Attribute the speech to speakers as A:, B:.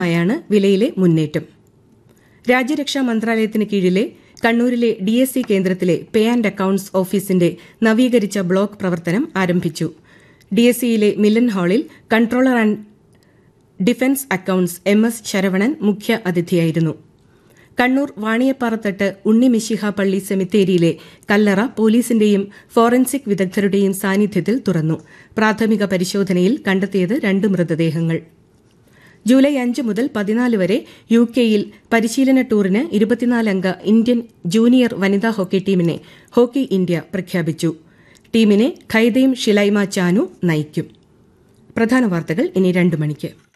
A: ആയാണ് വിലയിലെ മുന്നേറ്റം രാജ്യരക്ഷാ മന്ത്രാലയത്തിന് കീഴിലെ കണ്ണൂരിലെ ഡി എസ് സി കേന്ദ്രത്തിലെ പേ ആൻഡ് അക്കൌണ്ട്സ് ഓഫീസിന്റെ നവീകരിച്ച ബ്ലോക്ക് പ്രവർത്തനം ആരംഭിച്ചു ഡി എസ് സിയിലെ മില്ലൻ ഹാളിൽ controller and defence accounts M S Saravanan മുഖ്യ അതിഥിയായിരുന്നു കണ്ണൂർ വാണിയപ്പാറത്തട്ട് ഉണ്ണിമിശിഹ പള്ളി സെമിത്തേരിയിലെ കല്ലറ പോലീസിന്റെയും ഫോറൻസിക് വിദഗ്ധരുടെയും സാന്നിധ്യത്തിൽ തുറന്നു പ്രാഥമിക പരിശോധനയിൽ കണ്ടെത്തിയത് രണ്ട് മൃതദേഹങ്ങൾ ജൂലൈ അഞ്ച് മുതൽ പതിനാല് വരെ യു കെയിൽ പരിശീലന ടൂറിന് ഇരുപത്തിനാലംഗ ഇന്ത്യൻ ജൂനിയർ വനിതാ ഹോക്കി ടീമിനെ ഹോക്കി ഇന്ത്യ പ്രഖ്യാപിച്ചു ടീമിനെ ഖൈദയും ഷിലൈമ ചാനു നയിക്കും പ്രധാന വാർത്തകൾ ഇനി രണ്ട് മണിക്ക്